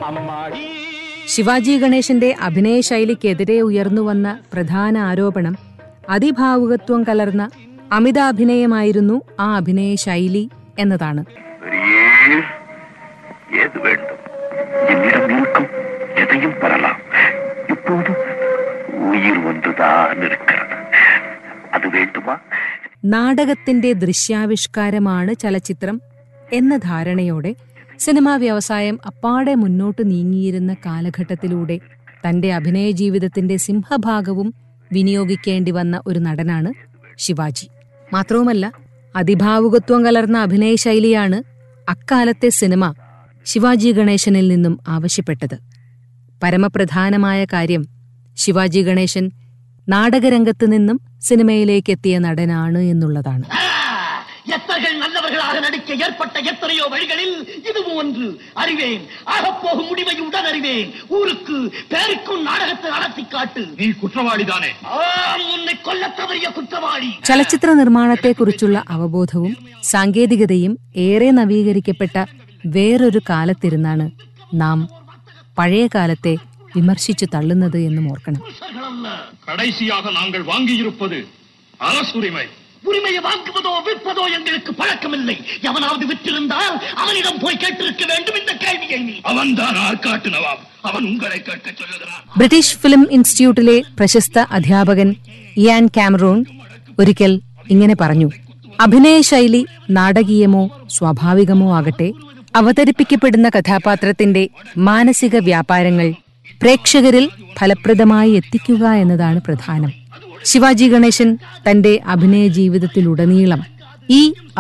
അമ്മാടി ശിവാജി ഗണേശന്റെ അഭിനയ ശൈലിക്കെതിരെ ഉയർന്നുവന്ന പ്രധാന ആരോപണം അതിഭാവുകത്വം കലർന്ന അമിതാഭിനയമായിരുന്നു ആ അഭിനയ ശൈലി എന്നതാണ് பெரியே ஏது வேண்டும் என்னிடம் இருக்கும் எதையும் பெறலாம் இப்போது உயிர் ஒன்றுதான் இருக்கிறது அது வேண்டுமா നാടകത്തിന്റെ ദൃശ്യാവിഷ്കാരമാണ് ചലച്ചിത്രം എന്ന ധാരണയോടെ സിനിമാ വ്യവസായം അപ്പാടെ മുന്നോട്ട് നീങ്ങിയിരുന്ന കാലഘട്ടത്തിലൂടെ തന്റെ അഭിനയ ജീവിതത്തിന്റെ സിംഹഭാഗവും വിനിയോഗിക്കേണ്ടി വന്ന ഒരു നടനാണ് ശിവാജി മാത്രവുമല്ല അതിഭാവുകത്വം കലർന്ന അഭിനയ ശൈലിയാണ് അക്കാലത്തെ സിനിമ ശിവാജി ഗണേശനിൽ നിന്നും ആവശ്യപ്പെട്ടത് പരമപ്രധാനമായ കാര്യം ശിവാജി ഗണേശൻ നാടകരംഗത്ത് നിന്നും സിനിമയിലേക്ക് എത്തിയ നടനാണ് എന്നുള്ളതാണ് எத்தர்கள் நல்லவர்களாக நடிக்க ஏற்பட்ட எத்தனையோ வழிகளில் இதுவும் ஒன்று அறிவேன் ஆகப்போகும் முடிவை உடன் அறிவேன் ஊருக்கு பேருக்கும் நாடகத்தை நடத்தி காட்டு നീ കുറ്റവാളിതാനേ ஆம் உன்னை கொல்ல தவறிய കുറ്റവാളി ചലച്ചിത്ര നിർമ്മാണത്തെക്കുറിച്ചുള്ള അവബോധവും സാങ്കേതികതയും ഏറെ നവീകരിക്കപ്പെട്ട വേറൊരു കാലത്തിരുന്നാണ് നാം പഴയ കാലത്തെ വിമർശിച്ചു തള്ളുന്നത് എന്നും ഓർക്കണം அல்ல கடைசியாக நாங்கள் வாங்கியிருப்பது அரசுரிமை உரிமையை வாங்குவதோ விற்பதோ எங்களுக்கு பழக்கமில்லை எவனாவது விற்றிருந்தால் அவனிடம் போய் கேட்டிருக்க வேண்டும் இந்த கேள்வியை நீ அவன்தான் ஆற்காட்டு நவாப் அவன் உங்களை கேட்க சொல்லுகிறான் ബ്രിട്ടീഷ് ഫിലിം ഇൻസ്റ്റിറ്റ്യൂട്ടിലെ പ്രശസ്ത അധ്യാപകൻ ഇയാൻ കാമറൂൺ ഒരിക്കൽ ഇങ്ങനെ പറഞ്ഞു അഭിനയ ശൈലി നാടകീയമോ സ്വാഭാവികമോ ആകട്ടെ അവതരിപ്പിക്കപ്പെടുന്ന കഥാപാത്രത്തിന്റെ മാനസിക വ്യാപാരങ്ങൾ പ്രേക്ഷകരിൽ ഫലപ്രദമായി എത്തിക്കുക എന്നതാണ് പ്രധാനം ശിവാജി ഗണേശൻ തന്റെ അഭിനയ ജീവിതത്തിലുടനീളം ഈ